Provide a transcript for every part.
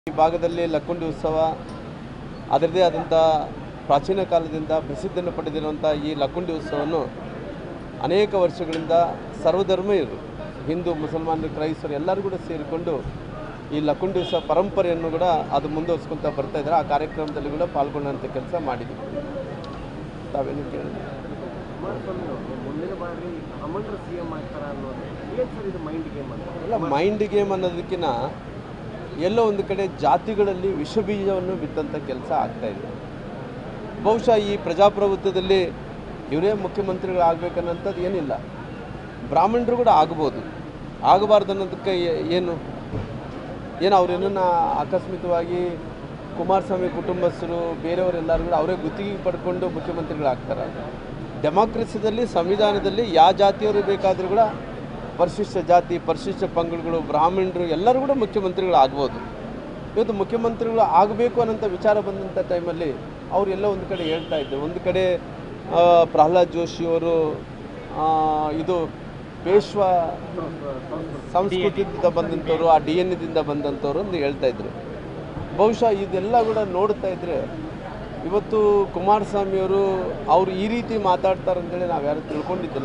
ಈ ಭಾಗದಲ್ಲಿ ಲಕ್ಕುಂಡಿ ಉತ್ಸವ ಅದರದೇ ಆದಂಥ ಪ್ರಾಚೀನ ಕಾಲದಿಂದ ಪ್ರಸಿದ್ಧಿಯನ್ನು ಪಡೆದಿರುವಂಥ ಈ ಲಕ್ಕುಂಡಿ ಉತ್ಸವವನ್ನು ಅನೇಕ ವರ್ಷಗಳಿಂದ ಸರ್ವಧರ್ಮೀಯರು ಹಿಂದೂ ಮುಸಲ್ಮಾನರು ಕ್ರೈಸ್ತರು ಎಲ್ಲರೂ ಕೂಡ ಸೇರಿಕೊಂಡು ಈ ಲಕ್ಕುಂಡಿ ಉತ್ಸವ ಪರಂಪರೆಯನ್ನು ಕೂಡ ಅದು ಮುಂದುವರಿಸ್ಕೊತಾ ಬರ್ತಾ ಇದ್ದಾರೆ ಆ ಕಾರ್ಯಕ್ರಮದಲ್ಲಿ ಕೂಡ ಪಾಲ್ಗೊಳ್ಳುವಂಥ ಕೆಲಸ ಮಾಡಿದ್ದೀವಿ ತಾವೇನು ಕೇಳಿದ್ರೆ ಕುಮಾರಸ್ವಾಮಿ ಅವರು ಮುಂದಿನ ಬಾರಿ ಅಮಂಡ್ರ ಸಿ ಎಂ ಆಗ್ತಾರ ಅನ್ನೋದು ಏನ್ ಸರ್ ಇದು ಮೈಂಡ್ ಗೇಮ್ ಅಂತ ಎಲ್ಲ ಮೈಂಡ್ ಗೇಮ್ ಅನ್ನೋದಕ್ಕಿಂತ ಎಲ್ಲೋ ಒಂದು ಕಡೆ ಜಾತಿಗಳಲ್ಲಿ ವಿಷಬೀಜವನ್ನು ಬಿತ್ತಂಥ ಕೆಲಸ ಆಗ್ತಾ ಇದೆ ಬಹುಶಃ ಈ ಪ್ರಜಾಪ್ರಭುತ್ವದಲ್ಲಿ ಇವರೇ ಮುಖ್ಯಮಂತ್ರಿಗಳು ಆಗಬೇಕನ್ನೋಂಥದ್ದು ಏನಿಲ್ಲ ಬ್ರಾಹ್ಮಣರು ಕೂಡ ಆಗ್ಬೋದು ಆಗಬಾರ್ದು ಅನ್ನೋದಕ್ಕೆ ಏ- ಏನು ಏನು ಅವ್ರೇನನ್ನ ಆಕಸ್ಮಿಕವಾಗಿ ಕುಮಾರಸ್ವಾಮಿ ಕುಟುಂಬಸ್ಥರು ಬೇರೆಯವರೆಲ್ಲರೂ ಕೂಡ ಅವರೇ ಗುತ್ತಿಗೆ ಪಡ್ಕೊಂಡು ಮುಖ್ಯಮಂತ್ರಿಗಳಾಗ್ತಾರೆ ಡೆಮಾಕ್ರಸಿದಲ್ಲಿ ಸಂವಿಧಾನದಲ್ಲಿ ಯಾವ ಜಾತಿಯವರು ಬೇಕಾದರೂ ಕೂಡ ಪರಿಶಿಷ್ಟ ಜಾತಿ ಪರಿಶಿಷ್ಟ ಪಂಗಡಗಳು ಬ್ರಾಹ್ಮಣರು ಎಲ್ಲರೂ ಕೂಡ ಮುಖ್ಯಮಂತ್ರಿಗಳು ಆಗ್ಬೋದು ಇವತ್ತು ಮುಖ್ಯಮಂತ್ರಿಗಳು ಆಗಬೇಕು ಅನ್ನೋಂಥ ವಿಚಾರ ಬಂದಂಥ ಟೈಮಲ್ಲಿ ಅವ್ರು ಎಲ್ಲೋ ಒಂದು ಕಡೆ ಹೇಳ್ತಾ ಇದ್ರು ಒಂದು ಕಡೆ ಆ, ಪ್ರಹ್ಲಾದ್ ಜೋಶಿಯವರು ಆ, ಇದು ಪೇಶ್ವಾ ಸಂಸ್ಕೃತಿಯಿಂದ ಬಂದಂಥವ್ರು ಆ ಡಿ ಎನ್ ಎದಿಂದ ಬಂದಂಥವ್ರು ಅಂತ ಹೇಳ್ತಾ ಇದ್ರು ಬಹುಶಃ ಇದೆಲ್ಲ ಕೂಡ ನೋಡ್ತಾ ಇದ್ರೆ ಇವತ್ತು ಕುಮಾರಸ್ವಾಮಿಯವರು ಅವರು ಈ ರೀತಿ ಮಾತಾಡ್ತಾರೆ ಅಂತೇಳಿ ನಾವು ಯಾರು ತಿಳ್ಕೊಂಡಿದ್ದಿಲ್ಲ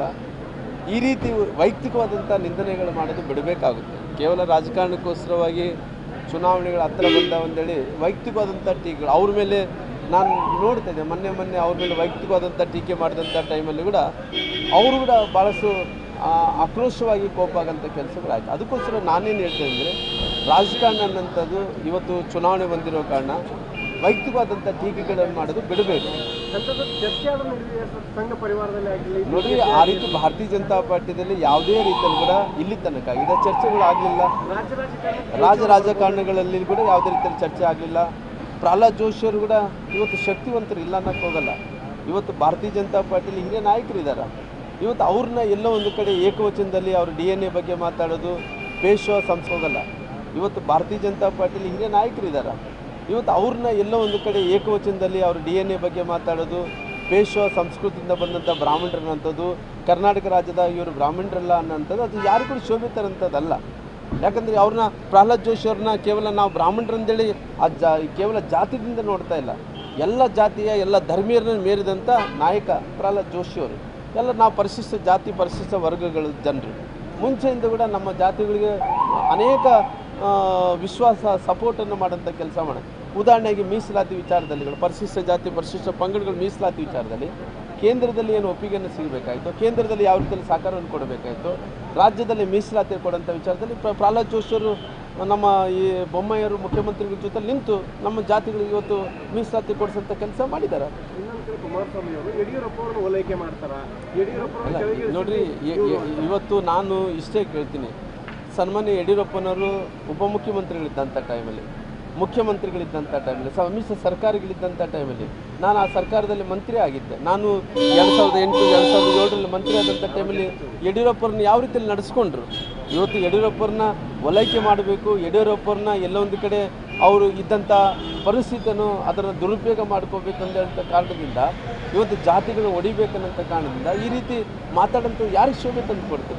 ಈ ರೀತಿ ವೈಯಕ್ತಿಕವಾದಂಥ ನಿಂದನೆಗಳು ಮಾಡೋದು ಬಿಡಬೇಕಾಗುತ್ತೆ ಕೇವಲ ರಾಜಕಾರಣಕ್ಕೋಸ್ಕರವಾಗಿ ಚುನಾವಣೆಗಳ ಹತ್ತಿರ ಬಂದಾವಂದೇಳಿ ವೈಯಕ್ತಿಕವಾದಂಥ ಟೀಕೆಗಳು ಅವ್ರ ಮೇಲೆ ನಾನು ನೋಡ್ತಾ ಇದ್ದೆ ಮೊನ್ನೆ ಮೊನ್ನೆ ಅವ್ರ ಮೇಲೆ ವೈಯಕ್ತಿಕವಾದಂಥ ಟೀಕೆ ಮಾಡಿದಂಥ ಟೈಮಲ್ಲಿ ಕೂಡ ಅವರು ಕೂಡ ಭಾಳಷ್ಟು ಆ, ಆಕ್ರೋಶವಾಗಿ ಕೋಪ ಆಗೋಂಥ ಕೆಲಸಗಳಾಯ್ತು ಅದಕ್ಕೋಸ್ಕರ ನಾನೇನು ಹೇಳ್ತೇನೆ ಅಂದರೆ ರಾಜಕಾರಣ ಅನ್ನೋಂಥದ್ದು ಇವತ್ತು ಚುನಾವಣೆ ಬಂದಿರೋ ಕಾರಣ ವೈಯಕ್ತಿಕವಾದಂಥ ಟೀಕೆಗಳನ್ನು ಮಾಡೋದು ಬಿಡಬೇಕು ಅಂತದ್ದು ಚರ್ಚೆ ಆದ್ರೂ ನಡೆದಿದೆ ಸರ್ ಸಂಘ ಪರಿವಾರದಲ್ಲಿ ಆಗಲಿ ನೋಡಿ ಆ ರೀತಿ ಭಾರತೀಯ ಜನತಾ ಪಾರ್ಟಿಯಲ್ಲಿ ಯಾವುದೇ ರೀತಿಯಲ್ಲಿ ಕೂಡ ಇಲ್ಲಿ ತನಕ ಇದೆ ಚರ್ಚೆಗಳು ಆಗಲಿಲ್ಲ ರಾಜ್ಯ ರಾಜಕಾರಣ ರಾಜ ರಾಜಕಾರಣಗಳಲ್ಲಿ ಕೂಡ ಯಾವುದೇ ರೀತಿಯಲ್ಲಿ ಚರ್ಚೆ ಆಗಲಿಲ್ಲ ಪ್ರಹ್ಲಾದ್ ಜೋಶಿಯವರು ಕೂಡ ಇವತ್ತು ಶಕ್ತಿವಂತರು ಇಲ್ಲ ಅನ್ನಕ್ಕೆ ಹೋಗಲ್ಲ ಇವತ್ತು ಭಾರತೀಯ ಜನತಾ ಪಾರ್ಟಿಲಿ ಹಿರಿಯ ನಾಯಕರು ಇದ್ದಾರೆ ಇವತ್ತು ಅವ್ರನ್ನ ಎಲ್ಲೋ ಒಂದು ಕಡೆ ಏಕವಚನದಲ್ಲಿ ಅವ್ರ ಡಿ ಎನ್ ಎ ಬಗ್ಗೆ ಮಾತಾಡೋದು ಪೇಶ್ವ ಸಂಸ್ ಹೋಗಲ್ಲ ಇವತ್ತು ಭಾರತೀಯ ಜನತಾ ಪಾರ್ಟಿಲಿ ಹಿರಿಯ ನಾಯಕರು ಇದ್ದಾರೆ ಇವತ್ತು ಅವ್ರನ್ನ ಎಲ್ಲೋ ಒಂದು ಕಡೆ ಏಕವಚನದಲ್ಲಿ ಅವ್ರ ಡಿ ಎನ್ ಎ ಬಗ್ಗೆ ಮಾತಾಡೋದು ಪೇಶ್ವ ಸಂಸ್ಕೃತಿಯಿಂದ ಬಂದಂಥ ಬ್ರಾಹ್ಮಣರನ್ನಂಥದ್ದು ಕರ್ನಾಟಕ ರಾಜ್ಯದ ಇವರು ಬ್ರಾಹ್ಮಣರಲ್ಲ ಅನ್ನೋಂಥದ್ದು ಅದು ಯಾರು ಕೂಡ ಶೋಭಿತರಂಥದ್ದಲ್ಲ ಯಾಕಂದರೆ ಅವ್ರನ್ನ ಪ್ರಹ್ಲಾದ್ ಜೋಶಿ ಅವ್ರನ್ನ ಕೇವಲ ನಾವು ಬ್ರಾಹ್ಮಣರಂದೇಳಿ ಆ ಜಾ ಕೇವಲ ಜಾತಿದಿಂದ ನೋಡ್ತಾ ಇಲ್ಲ ಎಲ್ಲ ಜಾತಿಯ ಎಲ್ಲ ಧರ್ಮೀಯರನ್ನು ಮೀರಿದಂಥ ನಾಯಕ ಪ್ರಹ್ಲಾದ್ ಜೋಶಿ ಅವರು ಎಲ್ಲ ನಾವು ಪರಿಶಿಷ್ಟ ಜಾತಿ ಪರಿಶಿಷ್ಟ ವರ್ಗಗಳ ಜನರು ಮುಂಚೆಯಿಂದ ಕೂಡ ನಮ್ಮ ಜಾತಿಗಳಿಗೆ ಅನೇಕ ಆ, ವಿಶ್ವಾಸ ಸಪೋರ್ಟನ್ನು ಮಾಡೋಂಥ ಕೆಲಸ ಮಾಡ ಉದಾಹರಣೆಗೆ ಮೀಸಲಾತಿ ವಿಚಾರದಲ್ಲಿ ಕೂಡ ಪರಿಶಿಷ್ಟ ಜಾತಿ ಪರಿಶಿಷ್ಟ ಪಂಗಡಗಳು ಮೀಸಲಾತಿ ವಿಚಾರದಲ್ಲಿ ಕೇಂದ್ರದಲ್ಲಿ ಏನು ಒಪ್ಪಿಗೆಯನ್ನು ಸಿಗಬೇಕಾಯಿತು ಕೇಂದ್ರದಲ್ಲಿ ಯಾವ ರೀತಿಯಲ್ಲಿ ಸಹಕಾರವನ್ನು ಕೊಡಬೇಕಾಯಿತು ರಾಜ್ಯದಲ್ಲಿ ಮೀಸಲಾತಿ ಕೊಡೋಂಥ ವಿಚಾರದಲ್ಲಿ ಪ್ರ- ಪ್ರಹ್ಲಾದ್ ಜೋಶಿಯವರು ನಮ್ಮ ಈ ಬೊಮ್ಮಾಯಿಯವರು ಮುಖ್ಯಮಂತ್ರಿಗಳ ಜೊತೆ ನಿಂತು ನಮ್ಮ ಜಾತಿಗಳಿಗೆ ಇವತ್ತು ಮೀಸಲಾತಿ ಕೊಡಿಸೋಂಥ ಕೆಲಸ ಮಾಡಿದ್ದಾರೆ ಇನ್ನೊಂದು ಕಡೆ ಕುಮಾರಸ್ವಾಮಿ ಅವರು ಯಡಿಯೂರಪ್ಪ ಅವ್ರನ್ನ ಓಲೈಕೆ ಮಾಡ್ತಾರ ಯಡಿಯೂರಪ್ಪ ಅಲ್ಲ, ಅವ್ರನ್ನ ಕೆಳಗಿಳಿಸಿ ನೋಡ್ರಿ ಇ- ಇ- ಇವತ್ತು ನಾನು ಇಷ್ಟೇ ಕೇಳ್ತೀನಿ ಸನ್ಮಾನ್ಯ ಯಡಿಯೂರಪ್ಪನವರು ಉಪಮುಖ್ಯಮಂತ್ರಿಗಳಿದ್ದಂಥ ಟೈಮಲ್ಲಿ ಮುಖ್ಯಮಂತ್ರಿಗಳಿದ್ದಂಥ ಟೈಮಲ್ಲಿ ಸಮ್ಮಿಶ್ರ ಸರ್ಕಾರಗಳಿದ್ದಂಥ ಟೈಮಲ್ಲಿ ನಾನು ಆ ಸರ್ಕಾರದಲ್ಲಿ ಮಂತ್ರಿ ಆಗಿದ್ದೆ ನಾನು ಎರಡು ಸಾವಿರದ ಎಂಟು ಎರಡು ಸಾವಿರದ ಏಳರಲ್ಲಿ ಮಂತ್ರಿ ಆದಂಥ ಟೈಮಲ್ಲಿ ಯಡಿಯೂರಪ್ಪರನ್ನ ಯಾವ ರೀತಿಯಲ್ಲಿ ನಡೆಸ್ಕೊಂಡ್ರು ಇವತ್ತು ಯಡಿಯೂರಪ್ಪರನ್ನ ಓಲೈಕೆ ಮಾಡಬೇಕು ಯಡಿಯೂರಪ್ಪರನ್ನ ಎಲ್ಲೋ ಒಂದು ಕಡೆ ಅವರು ಇದ್ದಂಥ ಪರಿಸ್ಥಿತಿಯನ್ನು ಅದರ ದುರುಪಯೋಗ ಮಾಡ್ಕೋಬೇಕಂತ ಕಾರಣದಿಂದ ಇವತ್ತು ಜಾತಿಗಳು ಹೊಡಿಬೇಕನ್ನಂಥ ಕಾರಣದಿಂದ ಈ ರೀತಿ ಮಾತಾಡೋಂಥ ಯಾರಿಗೆ ಶೋಭೆ ತಂದು ಕೊಡ್ತದೆ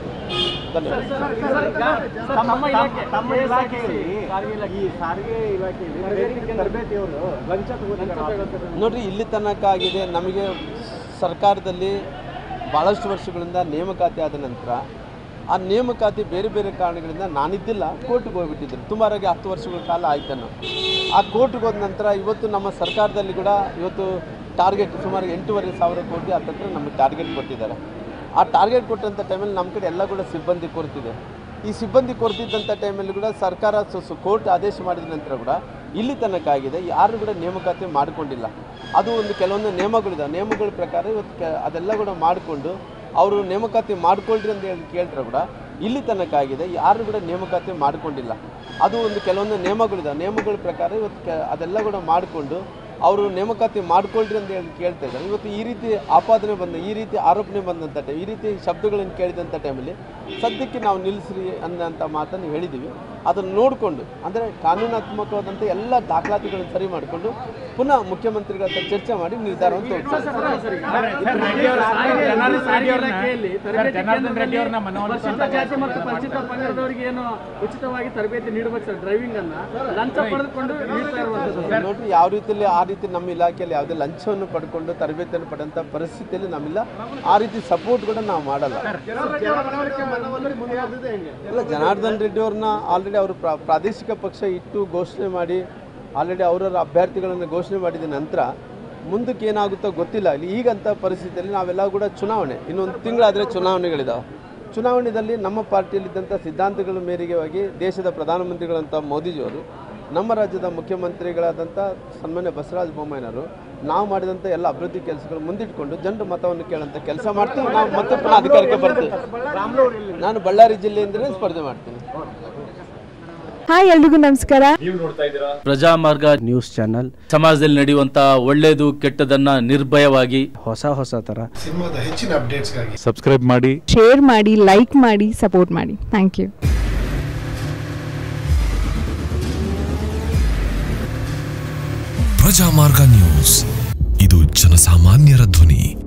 ಧನ್ಯವಾದ ತಮ್ಮ ಇಲಾಖೆ ತಮ್ಮ ಇಲಾಖೆಯಲ್ಲಿ ಈ ಸಾರಿಗೆ ಇಲಾಖೆಯಲ್ಲಿ ಟ್ರೈನಿಂಗ್ ತರಬೇತಿಯವರು ಲಂಚ ತಗೋತಾರೆ ನೋಡ್ರಿ ಇಲ್ಲಿ ತನಕ ಆಗಿದೆ ನಮಗೆ ಸರ್ಕಾರದಲ್ಲಿ ಭಾಳಷ್ಟು ವರ್ಷಗಳಿಂದ ನೇಮಕಾತಿ ಆದ ನಂತರ ಆ ನೇಮಕಾತಿ ಬೇರೆ ಬೇರೆ ಕಾರಣಗಳಿಂದ ನಾನಿದ್ದಿಲ್ಲ ಕೋರ್ಟ್ಗೆ ಹೋಗ್ಬಿಟ್ಟಿದ್ರು ಸುಮಾರಾಗಿ ಹತ್ತು ವರ್ಷಗಳ ಕಾಲ ಆಯ್ತನ್ನು ಆ ಕೋರ್ಟ್ಗೆ ಹೋದ ನಂತರ ಇವತ್ತು ನಮ್ಮ ಸರ್ಕಾರದಲ್ಲಿ ಕೂಡ ಇವತ್ತು ಟಾರ್ಗೆಟ್ ಸುಮಾರು ಎಂಟೂವರೆ ಸಾವಿರ ಕೋಟಿ ಹತ್ತತ್ರ ನಮಗೆ ಟಾರ್ಗೆಟ್ ಕೊಟ್ಟಿದ್ದಾರೆ ಆ ಟಾರ್ಗೆಟ್ ಕೊಟ್ಟಂಥ ಟೈಮಲ್ಲಿ ನಮ್ಮ ಕಡೆ ಎಲ್ಲ ಕೂಡ ಸಿಬ್ಬಂದಿ ಕೊರತಿದೆ ಈ ಸಿಬ್ಬಂದಿ ಕೊರತಿದ್ದಂಥ ಟೈಮಲ್ಲಿ ಕೂಡ ಸರ್ಕಾರ ಸು- ಸು- ಕೋರ್ಟ್ ಆದೇಶ ಮಾಡಿದ ನಂತರ ಕೂಡ ಇಲ್ಲಿ ತನಕ ಆಗಿದೆ ಯಾರು ಕೂಡ ನೇಮಕಾತಿ ಮಾಡಿಕೊಂಡಿಲ್ಲ ಅದು ಒಂದು ಕೆಲವೊಂದು ನಿಯಮಗಳಿದೆ ನಿಯಮಗಳ ಪ್ರಕಾರ ಇವತ್ತು ಕೆ ಅದೆಲ್ಲ ಕೂಡ ಮಾಡಿಕೊಂಡು ಅವರು ನೇಮಕಾತಿ ಮಾಡ್ಕೊಳ್ರಿ ಅಂತ ಹೇಳಿ ಕೇಳ್ತಾರೆ ಕೂಡ ಇಲ್ಲಿ ತನಕ ಆಗಿದೆ ಯಾರು ಕೂಡ ನೇಮಕಾತಿ ಮಾಡಿಕೊಂಡಿಲ್ಲ ಅದು ಒಂದು ಕೆಲವೊಂದು ನಿಯಮಗಳಿದೆ ನಿಯಮಗಳ ಪ್ರಕಾರ ಇವತ್ತು ಕೆ ಅದೆಲ್ಲ ಕೂಡ ಮಾಡಿಕೊಂಡು ಅವರು ನೇಮಕಾತಿ ಮಾಡ್ಕೊಳ್ರಿ ಅಂತ ಹೇಳಿ ಕೇಳ್ತಾ ಇದ್ದಾರೆ ಇವತ್ತು ಈ ರೀತಿ ಆಪಾದನೆ ಬಂದ ಈ ರೀತಿ ಆರೋಪಣೆ ಬಂದಂಥ ಟೈಮ್ ಈ ರೀತಿ ಶಬ್ದಗಳನ್ನು ಕೇಳಿದಂಥ ಟೈಮಲ್ಲಿ ಸದ್ಯಕ್ಕೆ ನಾವು ನಿಲ್ಲಿಸ್ರಿ ಅನ್ನೋಂಥ ಮಾತನ್ನು ಹೇಳಿದ್ದೀವಿ ಅದನ್ನು ನೋಡಿಕೊಂಡು ಅಂದರೆ ಕಾನೂನಾತ್ಮಕವಾದಂಥ ಎಲ್ಲ ದಾಖಲಾತಿಗಳನ್ನು ಸರಿ ಮಾಡಿಕೊಂಡು ಪುನಃ ಮುಖ್ಯಮಂತ್ರಿಗಳ ಹತ್ರ ಚರ್ಚೆ ಮಾಡಿ ನಿರ್ಧಾರವನ್ನು ತೋರಿಸ್ತಾರೆ ಜನಾರ್ದನ್ ರೆಡ್ಡಿ ಅವ್ರನ್ನ ಮನವೊಲಿಸುವಂತ ಜಾತಿ ಮತ್ತು ಪರಿಚಿತ ಪಂಗಡದವರಿಗೆ ಏನು ಉಚಿತವಾಗಿ ತರಬೇತಿ ನೀಡಬೇಕು ಸರ್ ಡ್ರೈವಿಂಗ್ ಅನ್ನ ಲಂಚ ಪಡೆದುಕೊಂಡು ನೀಡ್ತಾ ಇರುವಂತದ್ದು ನೋಡ್ರಿ ಯಾವ ರೀತಿಯಲ್ಲಿ ಆ ರೀತಿ ನಮ್ಮ ಇಲಾಖೆಯಲ್ಲಿ ಯಾವುದೇ ಲಂಚವನ್ನು ಪಡ್ಕೊಂಡು ತರಬೇತಿಯನ್ನು ಪಡೆದಂಥ ಪರಿಸ್ಥಿತಿಯಲ್ಲಿ ನಮ್ಮಿಲ್ಲ ಆ ರೀತಿ ಸಪೋರ್ಟ್ ಕೂಡ ನಾವು ಮಾಡಲ್ಲ ಜನಮನವರಿಕೆ ಮನವೊಲಿಕೆ ಮುಂದುವರೆದಿದೆ ಹೆಂಗೆ ಇಲ್ಲ ಜನಾರ್ದನ್ ರೆಡ್ಡಿ ಅವ್ರನ್ನ ಆಲ್ರೆಡಿ ಅವರು ಪ್ರಾ- ಪ್ರಾದೇಶಿಕ ಪಕ್ಷ ಇಟ್ಟು ಘೋಷಣೆ ಮಾಡಿ ಆಲ್ರೆಡಿ ಅವರವರ ಅಭ್ಯರ್ಥಿಗಳನ್ನು ಘೋಷಣೆ ಮಾಡಿದ ನಂತರ ಮುಂದಕ್ಕೆ ಏನಾಗುತ್ತೋ ಗೊತ್ತಿಲ್ಲ ಇಲ್ಲಿ ಈಗಂಥ ಪರಿಸ್ಥಿತಿಯಲ್ಲಿ ನಾವೆಲ್ಲ ಕೂಡ ಚುನಾವಣೆ ಇನ್ನೊಂದು ತಿಂಗಳಾದರೆ ಚುನಾವಣೆಗಳಿದಾವೆ ಚುನಾವಣೆಯಲ್ಲಿ ನಮ್ಮ ಪಾರ್ಟಿಯಲ್ಲಿದ್ದಂಥ ಸಿದ್ಧಾಂತಗಳ ಮೇರೆಗೆ ದೇಶದ ಪ್ರಧಾನಮಂತ್ರಿಗಳಂಥ ಮೋದಿಜಿಯವರು ನಮ್ಮ ರಾಜ್ಯದ ಮುಖ್ಯಮಂತ್ರಿಗಳಾದಂಥ ಸನ್ಮಾನ್ಯ ಬಸವರಾಜ ಬೊಮ್ಮಾಯಿನವರು ನಾವು ಮಾಡಿದಂಥ ಎಲ್ಲ ಅಭಿವೃದ್ಧಿ ಕೆಲಸಗಳು ಮುಂದಿಟ್ಕೊಂಡು ಜನರ ಮತವನ್ನು ಕೇಳೋಂಥ ಕೆಲಸ ಮಾಡ್ತೀವಿ ನಾವು ಮತ್ತೆ ಪುನಃ ಅಧಿಕಾರಕ್ಕೆ ಬರ್ತೀವಿ ನಾನು ಬಳ್ಳಾರಿ ಜಿಲ್ಲೆಯಿಂದಲೇ ಸ್ಪರ್ಧೆ ಮಾಡ್ತೀನಿ ಹಾಯ್ ಎಲ್ರಿಗೂ ನಮಸ್ಕಾರ ಪ್ರಜಾಮಾರ್ಗ ನ್ಯೂಸ್ ಚಾನಲ್ ಸಮಾಜದಲ್ಲಿ ನಡೆಯುವಂತ ಒಳ್ಳೆಯದು ಕೆಟ್ಟದನ್ನ ನಿರ್ಭಯವಾಗಿ ಹೊಸ ಹೊಸ ಥರ ಸಿನಿಮಾದ ಹೆಚ್ಚಿನ ಅಪ್ಡೇಟ್ಸ್ಗಾಗಿ ಸಬ್ಸ್ಕ್ರೈಬ್ ಮಾಡಿ ಶೇರ್ ಮಾಡಿ ಲೈಕ್ ಮಾಡಿ ಸಪೋರ್ಟ್ ಮಾಡಿ ಥ್ಯಾಂಕ್ ಯು ಪ್ರಜಾಮಾರ್ಗ ನ್ಯೂಸ್ ಇದು ಜನಸಾಮಾನ್ಯರ ಧ್ವನಿ